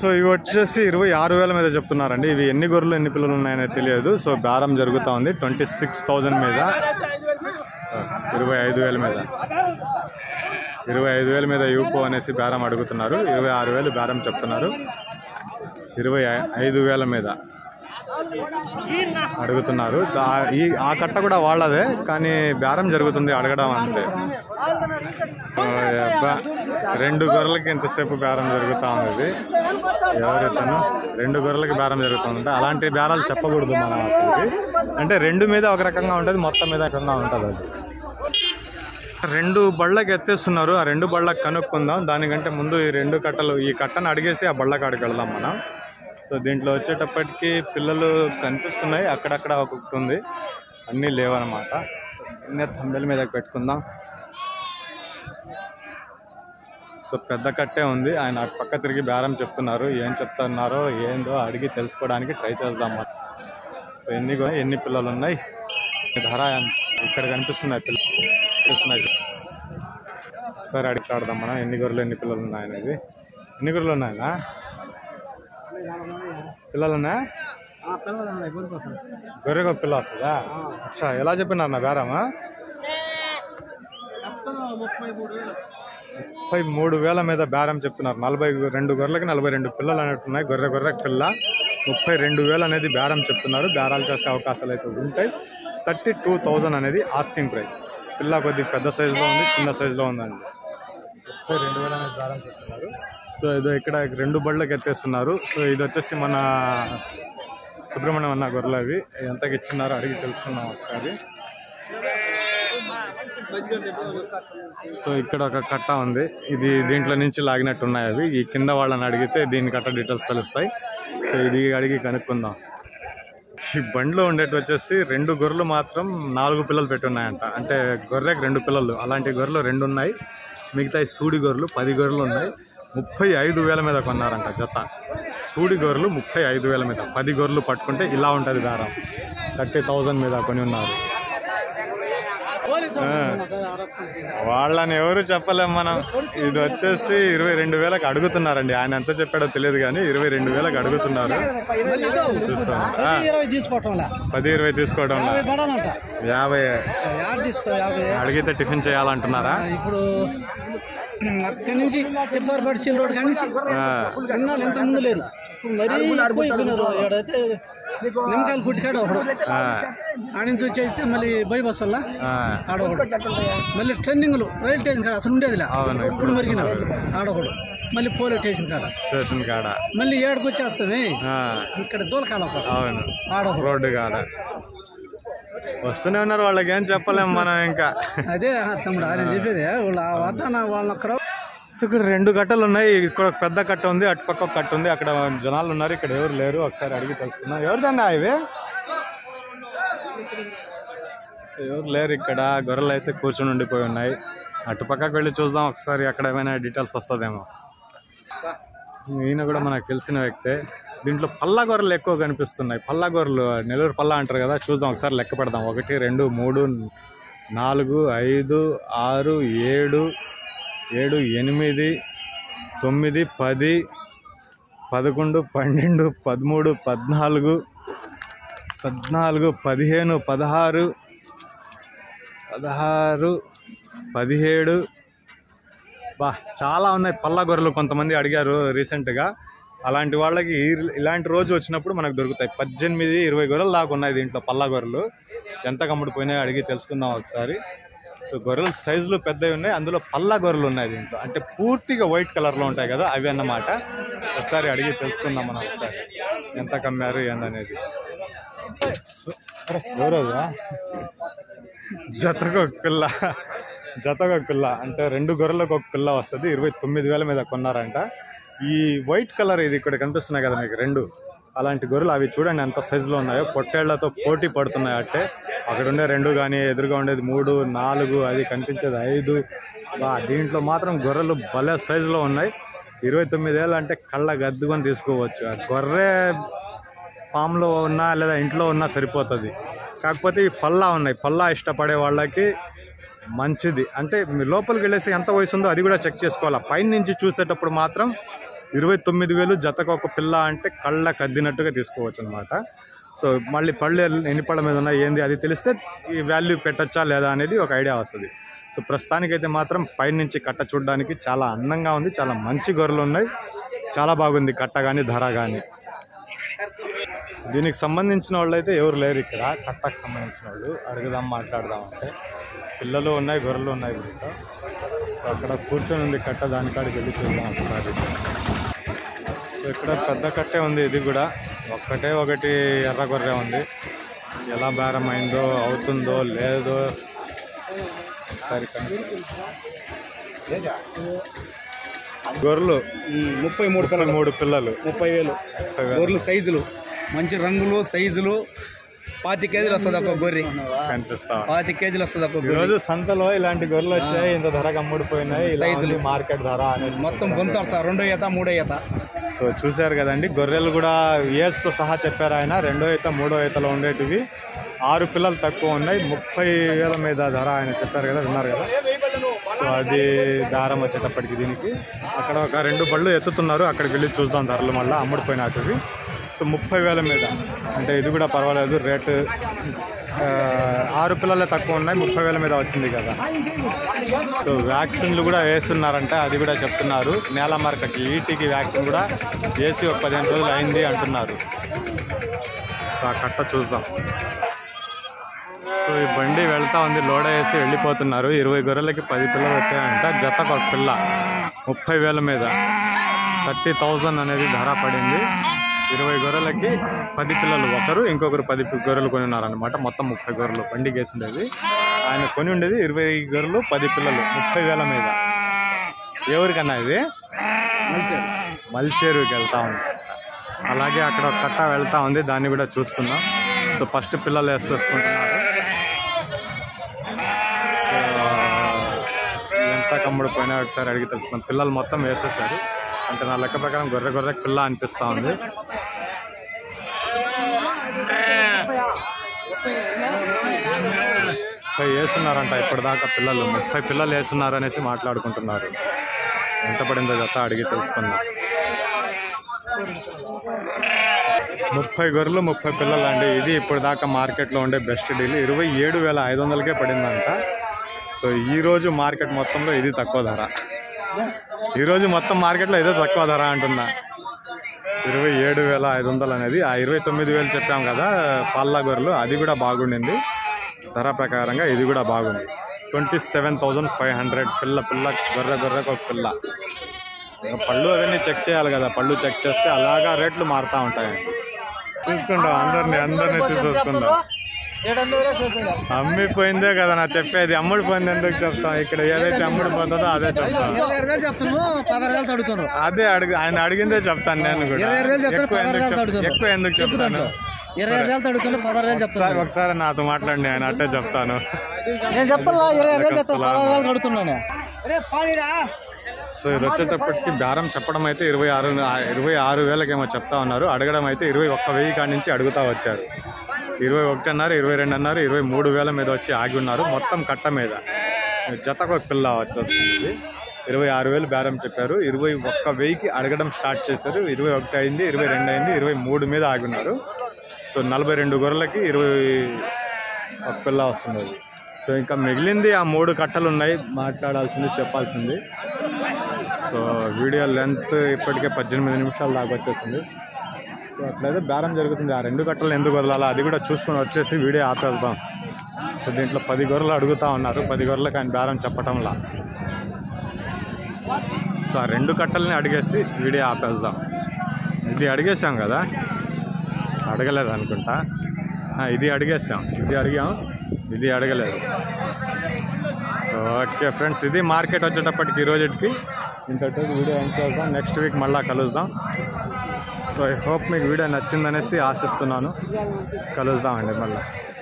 So ఇవి వచ్చేసి ఇరవై ఆరు వేల మీద చెప్తున్నారండి ఇవి ఎన్ని గొర్రెలు ఎన్ని పిల్లలు ఉన్నాయనేది తెలియదు సో బేరం జరుగుతూ ఉంది ట్వంటీ సిక్స్ థౌజండ్ మీద ఇరవై ఐదు వేల మీద ఇరవై ఐదు వేల మీద యూపో అనేసి బేరం అడుగుతున్నారు ఇరవై ఆరు వేలు బేరం చెప్తున్నారు ఇరవై ఐ- ఐదు వేల మీద అడుగుతున్నారు దా- ఈ ఆ కట్ట కూడా వాళ్ళదే కానీ బేరం జరుగుతుంది అడగడం అంతే ఓ యబ్బా. రెండు గొర్రెలకి ఎంతసేపు బేరం జరుగుతా ఉంది ఎవరు ఇతను రెండు గొర్రెలకి బేరం జరుగుతుంది అలాంటి బేరాలు చెప్పకూడదు మనం అసలు అంటే రెండు మీద ఒక రకంగా ఉంటుంది మొత్తం మీద ఒక రకంగా ఉంటుంది అది రెండు బళ్ళకి ఎత్తేస్తున్నారు ఆ రెండు బళ్ళకి కనుక్కుందాం దానికంటే ముందు ఈ రెండు కట్టలు ఈ కట్టను అడిగేసి ఆ బళ్ళ కాడికి వెళ్దాం మనం సో దీంట్లో వచ్చేటప్పటికి పిల్లలు కనిపిస్తున్నాయి అక్కడక్కడ ఒక్కొక్కటి ఉంది అన్నీ లేవన్నమాట సో దీన్నే తంబెల మీద పెట్టుకుందాం సో పెద్ద కట్టే ఉంది ఆయన అటు పక్క తిరిగి బేరం చెప్తున్నారు ఏం చెప్తున్నారో ఏందో అడిగి తెలుసుకోవడానికి ట్రై చేద్దాం మనం సో ఎన్ని గొ- ఎన్ని పిల్లలు ఉన్నాయి ధర ఎంత? ఇక్కడ కనిపిస్తున్నాయి పిల్లలు కనిపిస్తున్నాయి సరే అడిగి ఆడదాం మనం ఎన్ని గొర్రెలు ఎన్ని పిల్లలు ఉన్నాయి అనేది ఎన్ని గొర్రెలు ఉన్నాయనా పిల్లలు ఉన్నాయా గొర్రెకు ఒక పిల్ల వస్తుందా అచ్చా ఎలా చెప్పినారు నా బేరమా ముప్పై మూడు వేల మీద బేరం చెప్తున్నారు నలభై రెండు గొర్రెలకి నలభై రెండు పిల్లలు అన్నట్టున్నాయి గొర్రె గొర్రె పిల్ల ముప్పై రెండు వేలు అనేది బేరం చెప్తున్నారు బేరాలు చేసే అవకాశాలు అయితే ఉంటాయి థర్టీ టూ థౌజండ్ అనేది ఆస్కింగ్ ప్రైస్ పిల్ల కొద్దిగా పెద్ద సైజులో ఉంది చిన్న సైజులో ఉందండి ముప్పై రెండు వేలు అనేది బేరం చెప్తున్నారు సో ఇది ఇక్కడ రెండు బళ్ళకి ఎత్తేస్తున్నారు సో ఇది వచ్చేసి మన సుబ్రహ్మణ్యం అన్న గొర్రెలు అవి ఎంతకి ఇచ్చినారో అడిగి తెలుసుకున్నాం ఒకసారి సో ఇక్కడ ఒక కట్ట ఉంది ఇది దీంట్లో నుంచి లాగినట్టు ఉన్నాయి అవి ఈ కింద వాళ్ళని అడిగితే దీని కట్ట డీటెయిల్స్ తెలుస్తాయి సో ఇది అడిగి కనుక్కుందాం ఈ బండిలో ఉండేటి వచ్చేసి రెండు గొర్రెలు మాత్రం నాలుగు పిల్లలు పెట్టి ఉన్నాయంట అంటే గొర్రెకి రెండు పిల్లలు అలాంటి గొర్రెలు రెండు ఉన్నాయి మిగతా ఈ సూడి గొర్రెలు పది గొర్రెలు ఉన్నాయి ముప్పై ఐదు వేల మీద కొన్నారంట జత సూడి గొర్రెలు ముప్పై ఐదు వేల మీద పది గొర్రెలు పట్టుకుంటే ఇలా ఉంటుంది బేరం థర్టీ థౌజండ్ మీద కొని ఉన్నారు ఆ. వాళ్ళని ఎవరు చెప్పలేం మనం ఇది వచ్చేసి ఇరవై రెండు వేలకు అడుగుతున్నారండి ఆయన ఎంత చెప్పాడో తెలియదు కానీ ఇరవై రెండు వేలకు అడుగుతున్నారు చూస్తాం ఆ, ఇరవై తీసుకోవటంలా పది ఇరవై తీసుకోవడం యాభై పడాలంట యాభై యాడ్ తీస్తావు యాభై అడిగితే టిఫిన్ చేయాలంటున్నారా ఇప్పుడు అక్కడి నుంచి తిప్పారపడి చిల్ రోడ్ కాడి నుంచి ఆ, తిన్నాళ్ళు ఎంత ముందు లేరు ఇప్పుడు మరీ ఎక్కువ అయిపోయినారు ఆడైతే నిమ్మకాయలు కుట్టికాడు ఒకడు ఆ, ఆడ నుంచి వచ్చేస్తే మళ్ళీ బై బస్ వల్ల ఆ, ఆడ ఒకడు మళ్ళీ ట్రెండింగ్లు రైల్ స్టేషన్ కాడ అసలు ఉండేదిలే అవును ఇప్పుడు మరిగినాడు ఆడొకడు మళ్ళీ పోలీస్ స్టేషన్ కాడ స్టేషన్ కాడ మళ్ళీ ఏడుకు వచ్చేస్తామే ఆ, ఇక్కడ దూలకాడ ఒకడు అవును ఆడొకడు రోడ్డు కాడ వస్తూనే ఉన్నారు వాళ్ళకి ఏం చెప్పలేం మనం ఇంకా అదే తమ్ముడు ఆయన చెప్పేది వాళ్ళ వాతావరణ వాళ్ళ అక్కడ సో ఇక్కడ రెండు కట్టలు ఉన్నాయి ఇక్కడ ఒక పెద్ద కట్ట ఉంది అటు పక్క ఒక కట్ట ఉంది అక్కడ జనాలు ఉన్నారు ఇక్కడ ఎవరు లేరు ఒకసారి అడిగి తెలుసుకుందాం ఎవరిదండి ఇవి సో ఎవరు లేరు ఇక్కడ గొర్రెలు అయితే కూర్చొని ఉండిపోయి ఉన్నాయి అటు పక్కకు వెళ్ళి చూద్దాం ఒకసారి అక్కడ ఏమైనా డీటెయిల్స్ వస్తుందేమో ఈయన కూడా మనకు తెలిసిన వ్యక్తే దీంట్లో పల్లా గొర్రెలు ఎక్కువ కనిపిస్తున్నాయి పల్లా గొర్రెలు నెల్లూరు పల్లా అంటారు కదా చూద్దాం ఒకసారి లెక్క పెడదాం ఒకటి రెండు మూడు నాలుగు ఐదు ఆరు ఏడు ఏడు ఎనిమిది తొమ్మిది పది పదకొండు పన్నెండు పదమూడు పద్నాలుగు పద్నాలుగు పదిహేను పదహారు పదహారు పదిహేడు బా చాలా ఉన్నాయి పల్లా గొర్రెలు కొంతమంది అడిగారు రీసెంట్గా అలాంటి వాళ్ళకి ఈ- ఇలాంటి రోజు వచ్చినప్పుడు మనకు దొరుకుతాయి పద్దెనిమిది ఇరవై గొర్రెలు దాకా ఉన్నాయి దీంట్లో పల్లా గొర్రెలు ఎంత కమ్ముడిపోయినాయో అడిగి తెలుసుకుందాం ఒకసారి సో గొర్రెల సైజులు పెద్దవి ఉన్నాయి అందులో పల్లా గొర్రెలు ఉన్నాయి దీంట్లో అంటే పూర్తిగా వైట్ కలర్లో ఉంటాయి కదా అవి అన్నమాట ఒకసారి అడిగి తెలుసుకుందాం మనం ఒకసారి ఎంత కమ్మారు ఏందనేది సో అరే, ఎవరదా జతకు ఒక పిల్ల జతకు ఒక పిల్ల అంటే రెండు గొర్రెలకు ఒక పిల్ల వస్తుంది ఇరవై తొమ్మిది వేల మీద కొన్నారంట ఈ వైట్ కలర్ ఇది ఇక్కడ కనిపిస్తున్నాయి కదా మీకు రెండు అలాంటి గొర్రెలు అవి చూడండి ఎంత సైజులో ఉన్నాయో పొట్టేళ్లతో పోటీ పడుతున్నాయి అంటే అక్కడ ఉండే రెండు కానీ ఎదురుగా ఉండేది మూడు నాలుగు అది కనిపించేది ఐదు బా దీంట్లో మాత్రం గొర్రెలు భలే సైజులో ఉన్నాయి ఇరవై తొమ్మిది ఏళ్ళు అంటే కళ్ళ గద్దుకొని తీసుకోవచ్చు ఆ గొర్రె ఫామ్లో ఉన్నా లేదా ఇంట్లో ఉన్నా సరిపోతుంది కాకపోతే ఈ పల్లా ఉన్నాయి పల్లా ఇష్టపడే వాళ్ళకి మంచిది అంటే మీ లోపలికి వెళ్ళేసి ఎంత వయసు ఉందో అది కూడా చెక్ చేసుకోవాలి పైన నుంచి చూసేటప్పుడు మాత్రం ఇరవై తొమ్మిది వేలు జతకు ఒక పిల్ల అంటే కళ్ళ కద్దినట్టుగా తీసుకోవచ్చు అనమాట సో మళ్ళీ పళ్ళు ఎల్- ఎన్ని పళ్ళ మీద ఉన్నాయి ఏంది అది తెలిస్తే ఈ వాల్యూ పెట్టచ్చా లేదా అనేది ఒక ఐడియా వస్తుంది సో ప్రస్తుతానికైతే మాత్రం పైనుంచి కట్ట చూడడానికి చాలా అందంగా ఉంది చాలా మంచి గొర్రెలు ఉన్నాయి చాలా బాగుంది కట్ట కానీ ధర కానీ దీనికి సంబంధించిన వాళ్ళు అయితే ఎవరు లేరు ఇక్కడ కట్టకు సంబంధించిన వాళ్ళు అడుగుదాం మాట్లాడదాం అంటే పిల్లలు ఉన్నాయి గొర్రెలు ఉన్నాయి ఇక్కడ సో అక్కడ కూర్చొని ఉంది కట్ట దానికాడికి వెళ్ళి చూద్దాం ఒకసారి సో ఇక్కడ పెద్ద కట్టే ఉంది ఇది కూడా ఒక్కటే ఒకటి ఎర్ర గొర్రె ఉంది ఎలా బేరం అయిందో అవుతుందో లేదో సరి గొర్రెలు ముప్పై మూడు ముప్పై మూడు పిల్లలు ముప్పై వేలు ముప్పై వేలు గొర్రెలు సైజులు మంచి రంగులు సైజులు పాతి కేజీలు వస్తుంది ఒక గొర్రె కనిపిస్తా పాతి కేజీలు వస్తుంది ఒక ఈ గొర్రె రోజు సంతలో ఇలాంటి గొర్రెలు వచ్చాయి ఇంత ధరకు అమ్ముడిపోయినాయి ఇలా ఉంది మార్కెట్ ధర అనేది మొత్తం గొంతు వస్తుంది రెండో ఈత మూడో ఈత సో చూశారు కదండి గొర్రెలు కూడా ఏజ్తో సహా చెప్పారు ఆయన రెండో ఈత మూడో ఈతలో ఉండేటివి ఆరు పిల్లలు తక్కువ ఉన్నాయి ముప్పై వేల మీద ధర ఆయన చెప్పారు కదా విన్నారు కదా సో అది దారం వచ్చేటప్పటికి దీనికి అక్కడ ఒక రెండు బళ్ళు ఎత్తుతున్నారు అక్కడికి వెళ్ళి చూద్దాం ధరలు మళ్ళీ అమ్ముడిపోయినవి సో ముప్పై వేల మీద అంటే ఇది కూడా పర్వాలేదు రేటు ఆ, ఆరు పిల్లలే తక్కువ ఉన్నాయి ముప్పై వేల మీద వచ్చింది కదా సో వ్యాక్సిన్లు కూడా వేస్తున్నారంట అది కూడా చెప్తున్నారు నేల మార్కకి ఈటీకి వ్యాక్సిన్ కూడా వేసి ఒక పదిహేను రోజులు అయింది అంటున్నారు సో ఆ కట్ట చూద్దాం సో ఈ బండి వెళ్తా ఉంది లోడ వేసి వెళ్ళిపోతున్నారు ఇరవై గొర్రెలకి పది పిల్లలు వచ్చాయంట జతకు ఒక పిల్ల ముప్పై వేల మీద థర్టీ థౌజండ్ అనేది ధర పడింది ఇరవై గొర్రెలకి పది పిల్లలు ఒకరు ఇంకొకరు పది పి- గొర్రెలు కొని ఉన్నారనమాట మొత్తం ముప్పై గొర్రెలు బండి కేసి ఉండేది ఆయన కొని ఉండేది ఇరవై గొర్రెలు పది పిల్లలు ముప్పై వేల మీద ఎవరికన్నా ఇది మల్చేరుకి వెళ్తా ఉంది అలాగే అక్కడ ఒక కట్ట వెళ్తా ఉంది దాన్ని కూడా చూసుకుందాం సో ఫస్ట్ పిల్లలు వేసేసుకుంటున్నారు సో, ఎంత కమ్ముడు పోయినా ఒకసారి అడిగి తెలుసుకున్నాం పిల్లలు మొత్తం వేసేసారు అంటే నా లెక్క ప్రకారం గొర్రె గొర్రె పిల్ల అనిపిస్తూ ఉంది సో వేస్తున్నారంట ఇప్పటిదాకా పిల్లలు ముప్పై పిల్లలు వేస్తున్నారు అనేసి మాట్లాడుకుంటున్నారు ఎంత పడిందో జత అడిగి తెలుసుకుందాం ముప్పై గొర్రెలు ముప్పై పిల్లలు అండి ఇది ఇప్పుడు దాకా మార్కెట్లో ఉండే బెస్ట్ డీల్ ఇరవై ఏడు వేల ఐదు వందలకే పడిందంట సో ఈ రోజు మార్కెట్ మొత్తంలో ఇది తక్కువ ధర ఈ రోజు మొత్తం మార్కెట్లో ఇదే తక్కువ ధర అంటున్నా ఇరవై ఏడు వేల ఐదు వందలు అనేది ఆ ఇరవై తొమ్మిది వేలు చెప్పాం కదా పల్లా గొర్రెలు అది కూడా బాగుండింది ధర ప్రకారంగా ఇది కూడా బాగుంది twenty seven thousand five hundred పిల్ల పిల్ల గొర్రె గొర్రెకు ఒక పిల్ల ఇంకా పళ్ళు అవన్నీ చెక్ చేయాలి కదా పళ్ళు చెక్ చేస్తే అలాగా రేట్లు మారుతూ ఉంటాయండి చూసుకుంటాం అందరిని అందరిని చూసేసుకుందాం అమ్మిపోయిందే కదా నా చెప్పేది అమ్ముడు పోయింది ఎందుకు చెప్తాం ఇక్కడ ఏదైతే అమ్ముడు పోతుందో అదే చెప్తాం ఇరవై ఆరు వేలు చెప్తాను పదహారు వేలు తడుతాను అదే అడిగి ఆయన అడిగిందే చెప్తాను నేను కూడా ఇరవై ఆరు వేలు చెప్తాను ఎక్కువ పదహారు ఎందుకు వేలు చెప్- తడుతాను ఎక్కువ ఎందుకు చెప్తాను ఇరవై ఆరు వేలు తడుతాను పదహారు వేలు చెప్తాను ఒకసారి ఒకసారి నాతో మాట్లాడండి ఆయన అట్టే చెప్తాను నేను చెప్తాను ఇరవై ఆరు వేలు చెప్తాను పదహారు వేలు కడుతున్నాను సో ఇది వచ్చేటప్పటికి బేరం చెప్పడం అయితే ఇరవై ఆరు ఇరవై ఆరు వేలకేమో చెప్తా ఉన్నారు అడగడం అయితే ఇరవై ఒక్క వెయ్యి కాడి నుంచి అడుగుతా వచ్చారు ఇరవై ఒకటి అన్నారు ఇరవై రెండు అన్నారు ఇరవై మూడు వేల మీద వచ్చి ఆగి ఉన్నారు మొత్తం కట్ట మీద జతకు ఒక పిల్ల వచ్చేస్తుంది ఇరవై ఆరు వేలు బేరం చెప్పారు ఇరవై ఒక్క వెయ్యికి అడగడం స్టార్ట్ చేశారు ఇరవై ఒకటి అయింది ఇరవై రెండు అయింది ఇరవై మూడు మీద ఆగి ఉన్నారు సో నలభై రెండు గొర్రెలకి ఇరవై ఒక పిల్ల వస్తుంది అది. సో ఇంకా మిగిలింది ఆ మూడు కట్టలు ఉన్నాయి మాట్లాడాల్సింది చెప్పాల్సింది సో వీడియో లెంత్ ఇప్పటికే పద్దెనిమిది నిమిషాల దాకా వచ్చేసింది సో అట్లయితే బేరం జరుగుతుంది ఆ రెండు కట్టలు ఎందుకు వదలాలా అది కూడా చూసుకొని వచ్చేసి వీడియో ఆపేద్దాం సో దీంట్లో పది గొర్రెలు అడుగుతా ఉన్నారు పది గొర్రెలకు ఆయన బేరం చెప్పటంలా సో ఆ రెండు కట్టల్ని అడిగేసి వీడియో ఆపేద్దాం ఇది అడిగేసాం కదా అడగలేదు అనుకుంటా ఆ, ఇది అడిగేసాం ఇది అడిగాం ఇది అడగలేదు ఓకే ఫ్రెండ్స్ ఇది మార్కెట్ వచ్చేటప్పటికి ఈ రోజుకి ఇంతటి వీడియో ఎండ్ చేద్దాం నెక్స్ట్ వీక్ మళ్ళీ కలుద్దాం సో ఐ హోప్ మీకు వీడియో నచ్చిందనేసి ఆశిస్తున్నాను కలుద్దామండి మళ్ళీ